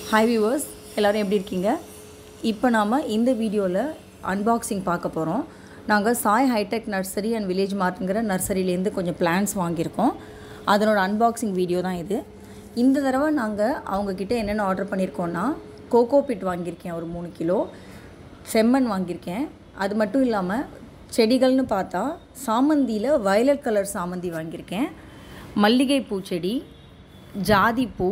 hi viewers எல்லோரும் எப்படி இருக்கீங்க இப்போ நாம் இந்த வீடியோவில் அன்பாக்சிங் பார்க்க போகிறோம் நாங்கள் Sai hi tech nursery and village மார்ட்டுங்கிற நர்சரியிலேருந்து கொஞ்சம் பிளான்ஸ் வாங்கியிருக்கோம் அதனோட அன்பாக்சிங் வீடியோ தான் இது இந்த தடவை நாங்கள் அவங்கக்கிட்ட என்னென்ன ஆர்டர் பண்ணியிருக்கோன்னா கோகோ பிட் வாங்கியிருக்கேன் ஒரு மூணு கிலோ செம்மண் வாங்கியிருக்கேன் அது மட்டும் இல்லாமல் செடிகள்னு பார்த்தா சாமந்தியில் வயலட் கலர் சாமந்தி வாங்கியிருக்கேன் மல்லிகை பூச்செடி ஜாதி பூ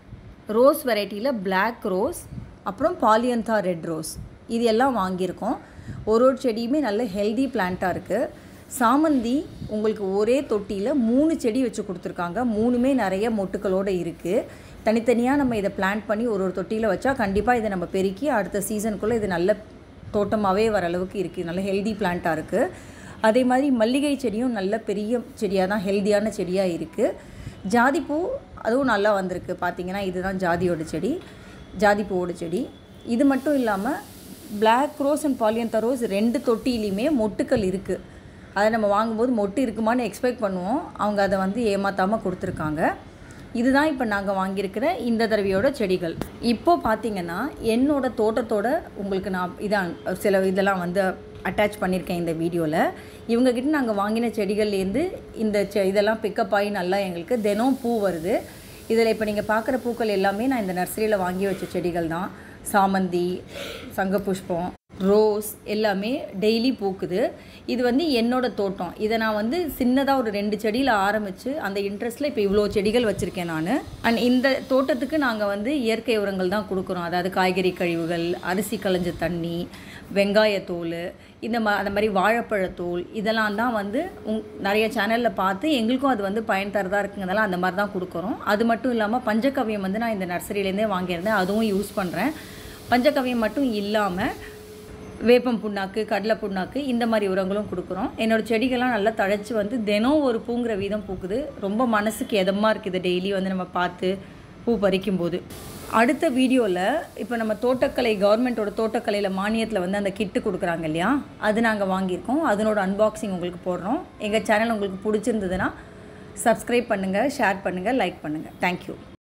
ரோஸ் வெரைட்டியில் Black ரோஸ் அப்புறம் பாலியந்தா ரெட் ரோஸ் இது எல்லாம் வாங்கியிருக்கோம் ஒரு ஒரு செடியுமே நல்ல ஹெல்தி பிளான்ட்டாக இருக்குது சாமந்தி உங்களுக்கு ஒரே தொட்டியில் மூணு செடி வச்சு கொடுத்துருக்காங்க மூணுமே நிறைய மொட்டுக்களோடு இருக்குது தனித்தனியாக நம்ம இதை பிளான்ட் பண்ணி ஒரு ஒரு தொட்டியில் வச்சா கண்டிப்பாக இதை நம்ம பெருக்கி அடுத்த சீசனுக்குள்ளே இது நல்ல தோட்டமாகவே வர அளவுக்கு இருக்குது நல்ல ஹெல்தி பிளான்ட்டாக இருக்குது அதே மாதிரி மல்லிகை செடியும் நல்ல பெரிய செடியாக தான் ஹெல்தியான செடியாக இருக்குது ஜாதிப்பூ அதுவும் நல்லா வந்திருக்கு பார்த்தீங்கன்னா இதுதான் ஜாதியோட செடி ஜாதிப்பூவோட செடி இது மட்டும் இல்லாமல் Black rose and polyantha rose ரெண்டு தொட்டிலையுமே மொட்டுக்கள் இருக்குது அதை நம்ம வாங்கும்போது மொட்டு இருக்குமான்னு எக்ஸ்பெக்ட் பண்ணுவோம் அவங்க அதை வந்து ஏமாத்தாமல் கொடுத்துருக்காங்க இதுதான் இப்போ நாங்கள் வாங்கியிருக்கிற இந்த தடவையோட செடிகள் இப்போ பார்த்தீங்கன்னா என்னோட தோட்டத்தோட உங்களுக்கு நான் இதான் சில இதெல்லாம் வந்து அட்டாச் பண்ணியிருக்கேன் இந்த வீடியோவில் இவங்கக்கிட்ட நாங்கள் வாங்கின செடிகள்லேருந்து இந்த செ இதெல்லாம் பிக்கப் ஆகி நல்லா எங்களுக்கு தினம் பூ வருது இதில் இப்போ நீங்கள் பார்க்குற பூக்கள் எல்லாமே நான் இந்த நர்சரியில் வாங்கி வச்ச செடிகள் தான் சாமந்தி சங்கப்புஷ்பம் ரோஸ் எல்லாமே டெய்லி பூக்குது இது வந்து என்னோட தோட்டம் இதை நான் வந்து சின்னதாக ஒரு ரெண்டு செடியில் ஆரம்பித்து அந்த இன்ட்ரெஸ்ட்டில் இப்போ இவ்வளோ செடிகள் வச்சுருக்கேன் நான் அண்ட் இந்த தோட்டத்துக்கு நாங்கள் வந்து இயற்கை உரங்கள் தான் கொடுக்குறோம் அதாவது காய்கறி கழிவுகள் அரிசி களைஞ்ச தண்ணி வெங்காயத்தோல் இந்த மா அந்த மாதிரி வாழைப்பழத்தோல் இதெல்லாம் தான் வந்து உங் நிறைய சேனலில் பார்த்து எங்களுக்கும் அது வந்து பயன் தரதாக இருக்குங்கிறதெல்லாம் அந்த மாதிரி தான் கொடுக்குறோம் அது மட்டும் இல்லாமல் பஞ்சகவ்யம் வந்து நான் இந்த நர்சரியிலேருந்தே வாங்கியிருந்தேன் அதுவும் யூஸ் பண்ணுறேன் பஞ்சகவ்யம் மட்டும் இல்லாமல் வேப்பம் புண்ணாக்கு கடலை புண்ணாக்கு இந்த மாதிரி உரங்களும் கொடுக்குறோம் என்னோடய செடிகள்லாம் நல்லா தழைச்சி வந்து தினம் ஒரு பூங்கிற வீதம் பூக்குது ரொம்ப மனசுக்கு எதமாக இருக்குது டெய்லி வந்து நம்ம பார்த்து பூ பறிக்கும் போது அடுத்த வீடியோவில் இப்போ நம்ம தோட்டக்கலை கவர்மெண்ட்டோட தோட்டக்கலையில் மானியத்தில் வந்து அந்த கிட்டு கொடுக்குறாங்க இல்லையா அது நாங்கள் வாங்கியிருக்கோம் அதனோட அன்பாக்சிங் உங்களுக்கு போடுறோம் எங்கள் சேனல் உங்களுக்கு பிடிச்சிருந்ததுன்னா சப்ஸ்கிரைப் பண்ணுங்கள் ஷேர் பண்ணுங்கள் லைக் பண்ணுங்கள் தேங்க்யூ